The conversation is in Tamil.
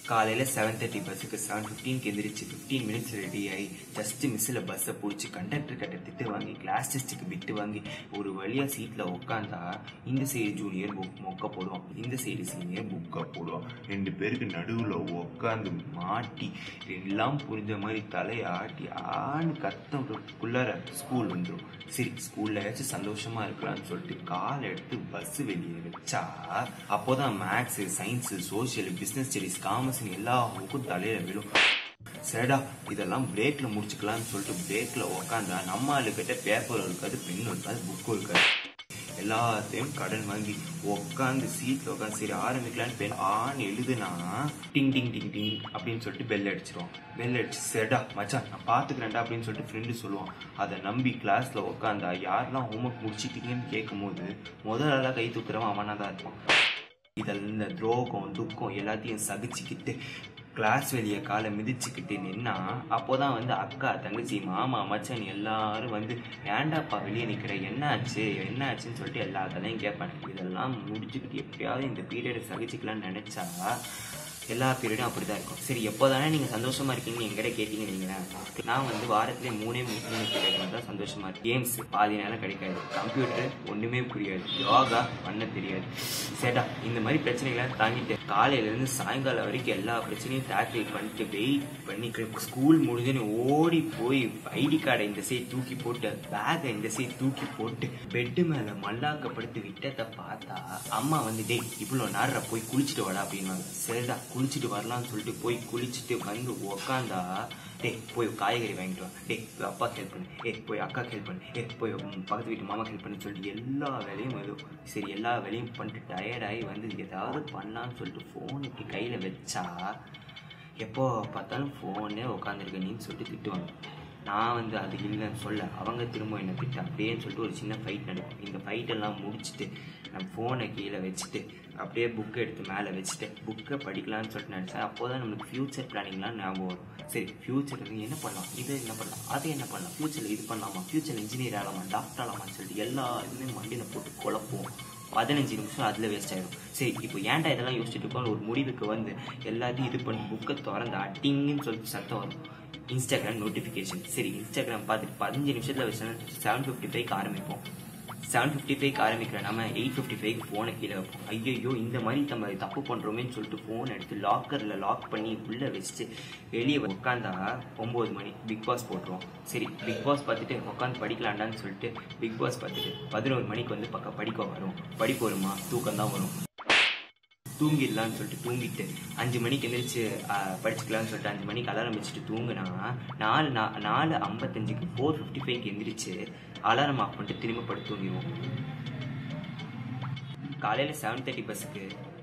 காலையில் செவன் தேர்ட்டி பஸ்ஸுக்கு செவன் ஃபிஃப்டீனுக்கு எந்திரிச்சு ஃபிஃப்டீன் மினிட்ஸ் ரெடி ஆகி ஜஸ்ட் மிஸ்ஸில் பஸ்ஸை பிடிச்சி கண்டக்டர் கிட்ட திட்டு வாங்கி கிளாஸ் டெஸ்ட்டுக்கு பிட்டு வாங்கி ஒரு வழியாக சீட்டில் உட்காந்தா இந்த சைடு ஜூனியர் புக் மொக்க போடுவான் இந்த சைடு சீனியர் புக்கை போடுவான் ரெண்டு பேருக்கு நடுவில் உட்காந்து மாட்டி எல்லாம் புரிஞ்ச மாதிரி தலையை ஆட்டி ஆன்னு கத்தக்குள்ளார ஸ்கூல் வந்துடும் சரி ஸ்கூல்லையாச்சும் சந்தோஷமா இருக்கலாம்னு சொல்லிட்டு கால் எடுத்து பஸ் வெளியே வச்சா அப்போதான் maths science social business studies காமர்ஸ்னு எல்லா புக்கும் தலையில விழும் சரிடா இதெல்லாம் பிரேக்ல முடிச்சுக்கலாம்னு சொல்லிட்டு பிரேக்ல உக்காந்தா நம்ம ஆளுக்கிட்ட பேப்பர் இருக்காது பென் இருக்காது புக்கும் இருக்காது எல்லாத்தையும் கடன் வாங்கி உட்காந்து சீட்ல உட்காந்து சரி ஆரம்பிக்கலான்னு பெண் ஆண் எழுதுனா டிங் டிங் டிங் டிங் அப்படின்னு சொல்லிட்டு பெல் அடிச்சிருவான் பெல் அடிச்சு சரிடா மச்சான் நான் பாத்துக்கிறேன்டா அப்படின்னு சொல்லிட்டு ஃப்ரெண்டு சொல்லுவான் அதை நம்பி கிளாஸ்ல உட்காந்தா யாரெல்லாம் ஹோம்ஒர்க் முடிச்சிட்டீங்கன்னு கேட்கும் போது முதல் ஆளா கை தூக்குறவன் அவனா தான் இருப்பான் இதெல்லாம் இந்த துரோகம் துக்கம் எல்லாத்தையும் சகிச்சுக்கிட்டு கிளாஸ் வெளியே காலை மிதிச்சுக்கிட்டு நின்னா அப்போதான் வந்து அக்கா தங்கச்சி மாமா மச்சான் எல்லாரும் வந்து ஏன்டாப்பா வெளியே நிக்கிற என்னாச்சு என்னாச்சுன்னு சொல்லிட்டு எல்லா கதையும் கேட்பாங்க இதெல்லாம் முடிச்சுக்கிட்டு எப்படியாவது இந்த பீரியடை சகிச்சுக்கலாம்னு நினைச்சா எல்லா பீரியடும் அப்படிதான் இருக்கும் சரி எப்போதானே நீங்க சந்தோஷமா இருக்கீங்கன்னு எங்கிட்ட கேட்டீங்க நீங்க நான் வந்து வாரத்திலே மூணே மூணு பீரியட் தான் சந்தோஷமா இருக்கு கேம்ஸ் பாதி நேரம் கிடைக்காது கம்ப்யூட்டர் ஒண்ணுமே புரியாது யோகா பண்ண தெரியாது சரிடா இந்த மாதிரி பிரச்சனைகளை தாங்கிட்டு காலையில இருந்து சாயங்காலம் வரைக்கும் எல்லா பிரச்சனையும் டேக்கிள் பண்ணிட்டு வெயிட் பண்ணி ஸ்கூல் முடிஞ்சுன்னு ஓடி போய் ஐடி கார்டை இந்த சைடு தூக்கி போட்டு பேக்கை இந்த சைடு தூக்கி போட்டு பெட்டு மேல மல்லாக்கப்படுத்தி விட்டதை பார்த்தா அம்மா வந்து டேய் இவ்வளோ நேரம் போய் குளிச்சுட்டு வாடா அப்படின்னாங்க சரிடா குளிச்சுட்டு வரலாம்னு சொல்லிட்டு போய் குளிச்சுட்டு வந்து உக்காந்தா டேய் போய் காய்கறி வாங்கிட்டு வா டேய் போய் அப்பா ஹெல்ப் பண்ணு ஏ போய் அக்கா ஹெல்ப் பண்ணு ஏ போய் உம் பக்கத்து வீட்டு மாமா ஹெல்ப் பண்ணு சொல்லிட்டு எல்லா வேலையும் வரும் சரி எல்லா வேலையும் பண்ணிட்டு டயர்டாகி வந்து ஏதாவது பண்ணலாம்னு சொல்லிட்டு ஃபோன் இப்படி கையில் வச்சா எப்போ பார்த்தாலும் ஃபோனே உட்காந்துருக்க நீன்னு சொல்லிட்டு திட்டுவாங்க நான் வந்து அது இல்லைன்னு சொல்ல அவங்க திரும்ப என்ன திட்டு அப்படியேன்னு சொல்லிட்டு ஒரு சின்ன ஃபைட் நடக்கும் இந்த ஃபைட்டெல்லாம் முடிச்சுட்டு நான் ஃபோனை கீழே வச்சுட்டு அப்படியே புக்கை எடுத்து மேலே வச்சுட்டு புக்கை படிக்கலாம்னு சொல்லிட்டு நினச்சேன் அப்போ தான் நம்மளுக்கு ஃப்யூச்சர் பிளானிங்லாம் ஞாபகம் வரும் சரி ஃப்யூச்சருக்கு என்ன பண்ணலாம் இது என்ன பண்ணலாம் அது என்ன பண்ணலாம் ஃப்யூச்சரில் இது பண்ணலாமா ஃப்யூச்சர் இன்ஜினியர் ஆகலாமா டாக்டர் ஆகலாமான்னு சொல்லிட்டு எல்லா இதுவுமே மண்டியில் போட்டு குழப்போம் பதினஞ்சு நிமிஷம் அதில் வேஸ்ட் ஆயிடும் சரி இப்போ ஏன்டா இதெல்லாம் யோசிச்சுட்டு இருக்கோம் ஒரு முடிவுக்கு வந்து எல்லாத்தையும் இது பண்ணி புக்கை திறந்து அட்டிங்கன்னு சொல்லிட்டு சத்தம் வரும் இன்ஸ்டாகிராம் நோட்டிஃபிகேஷன் சரி இன்ஸ்டாகிராம் பார்த்துட்டு பதினஞ்சு நிமிஷத்தில் வச்சா செவன் ஃபிஃப்டி ஃபைவ்க்கு ஆரம்பிப்போம் செவன் ஃபிஃப்டி ஃபைவ்க்கு ஆரம்பிக்கிற நம்ம எயிட் ஃபிஃப்டி ஃபைவ்க்கு ஃபோனை கீழே வைப்போம் ஐயோ இந்த மாதிரி நம்ம தப்பு பண்ணுறோமேன்னு சொல்லிட்டு ஃபோன் எடுத்து லாக்கரில் லாக் பண்ணி உள்ளே வச்சுட்டு வெளியே உட்காந்தா ஒம்பது மணி பிக் பாஸ் போட்டுருவோம் சரி பிக் பாஸ் பார்த்துட்டு உட்காந்து படிக்கலாண்டான்னு சொல்லிட்டு பிக் பாஸ் பார்த்துட்டு பதினோரு மணிக்கு வந்து பக்கம் படிக்க வரும் படிப்பு வருமா தூக்கம் தான் வரும் தூங்கிடலாம்னு சொல்லிட்டு தூங்கிட்டு அஞ்சு மணிக்கு எந்திரிச்சு ஆஹ், படிச்சுக்கலாம்னு சொல்லிட்டு அஞ்சு மணிக்கு அலாரம் வச்சுட்டு தூங்குனா நாலு நா- நாலு ஐம்பத்தஞ்சுக்கு ஃபோர் ஃபிஃப்டி ஃபைவ்க்கு எந்திரிச்சு அலாரம் ஆஃப் பண்ணிட்டு திரும்ப படுத்து தூங்கிடுவோம் காலையில் செவன் தேர்ட்டி பஸ்ஸுக்கு